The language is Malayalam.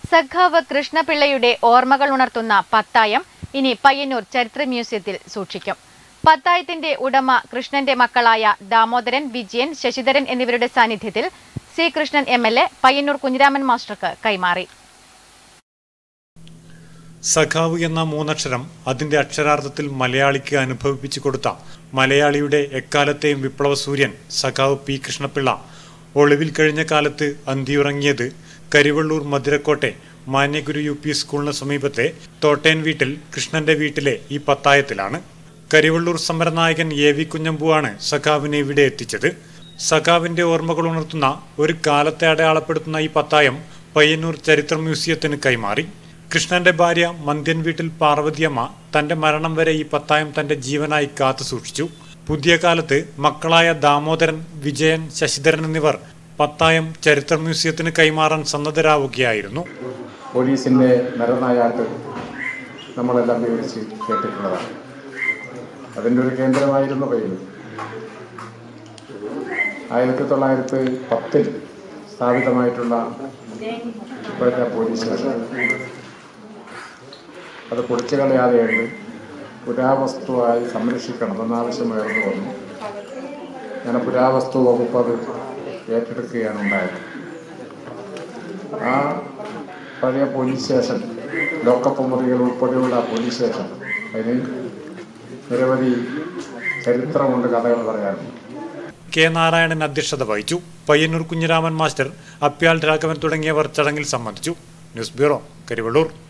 സഖാവ് കൃഷ്ണപിള്ളയുടെ ഓർമ്മകൾ ഉണർത്തുന്ന പത്തായം ഇനി പയ്യന്നൂർ ചരിത്ര മ്യൂസിയത്തിൽ സൂക്ഷിക്കും പത്തായത്തിന്റെ ഉടമ കൃഷ്ണന്റെ മക്കളായ ദാമോദരൻ വിജയൻ ശശിധരൻ എന്നിവരുടെ സാന്നിധ്യത്തിൽ C Krishnan M L A Payyanur Kunhiraman മാസ്റ്റർക്ക് കൈമാറി സഖാവ് എന്ന മൂന്നക്ഷരം അതിന്റെ അക്ഷരാർത്ഥത്തിൽ മലയാളിക്ക് അനുഭവിപ്പിച്ചു കൊടുത്ത മലയാളിയുടെ എക്കാലത്തെയും വിപ്ലവ സൂര്യൻ സഖാവ് പി കൃഷ്ണപിള്ള ഒളിവിൽ കഴിഞ്ഞ കാലത്ത് അന്തിയുറങ്ങിയത് കരിവള്ളൂർ മധുരക്കോട്ടെ മാന്യഗുരു യു പി സ്കൂളിന് സമീപത്തെ തോട്ടേൻ വീട്ടിൽ കൃഷ്ണന്റെ വീട്ടിലെ ഈ പത്തായത്തിലാണ് കരിവള്ളൂർ സമരനായകൻ എ വി കുഞ്ഞമ്പുവാണ് സഖാവിനെ ഇവിടെ എത്തിച്ചത് സഖാവിന്റെ ഓർമ്മകൾ ഉണർത്തുന്ന ഒരു കാലത്തെ അടയാളപ്പെടുത്തുന്ന ഈ പത്തായം പയ്യന്നൂർ ചരിത്ര മ്യൂസിയത്തിന് കൈമാറി കൃഷ്ണന്റെ ഭാര്യ മന്ത്യൻ വീട്ടിൽ പാർവതിയമ്മ തന്റെ മരണം വരെ ഈ പത്തായം തന്റെ ജീവനായി കാത്തു സൂക്ഷിച്ചു പുതിയ കാലത്ത് മക്കളായ ദാമോദരൻ വിജയൻ ശശിധരൻ എന്നിവർ പത്തായം ചരിത്ര മ്യൂസിയത്തിന് കൈമാറാൻ സന്നദ്ധരാവുകയായിരുന്നു പോലീസിൻ്റെ നരനായാട്ട് നമ്മളെല്ലാം വിവരിച്ച് കേട്ടിട്ടുള്ളതാണ് അതിൻ്റെ ഒരു കേന്ദ്രമായിരുന്നു പയ്യന്നൂർ ആയിരത്തി തൊള്ളായിരത്തി പത്തിൽ സ്ഥാപിതമായിട്ടുള്ള ഇപ്പോഴത്തെ പോലീസ് സ്റ്റേഷൻ അത് പൊളിച്ചു കളയാതെയുണ്ട് പുരാവസ്തുവായി സംരക്ഷിക്കണമെന്ന ആവശ്യമുയർന്നു വന്നു അങ്ങനെ പുരാവസ്തു വകുപ്പ് അത് ഏറ്റെടുക്കുകയാണ് ഉണ്ടായത് ആ പഴയ പോലീസ് സ്റ്റേഷൻ ലോക്കപ്പ് മുറികൾ ഉൾപ്പെടെയുള്ള പോലീസ് സ്റ്റേഷൻ അതിന് നിരവധി ചരിത്രമുണ്ട് കഥകൾ പറയാനുണ്ട് കെ നാരായണൻ അധ്യക്ഷത വഹിച്ചു പയ്യന്നൂർ കുഞ്ഞിരാമൻ മാസ്റ്റർ അപ്യാൽ രാഘവൻ തുടങ്ങിയവർ ചടങ്ങിൽ സംബന്ധിച്ചു ന്യൂസ് ബ്യൂറോ കരിവള്ളൂർ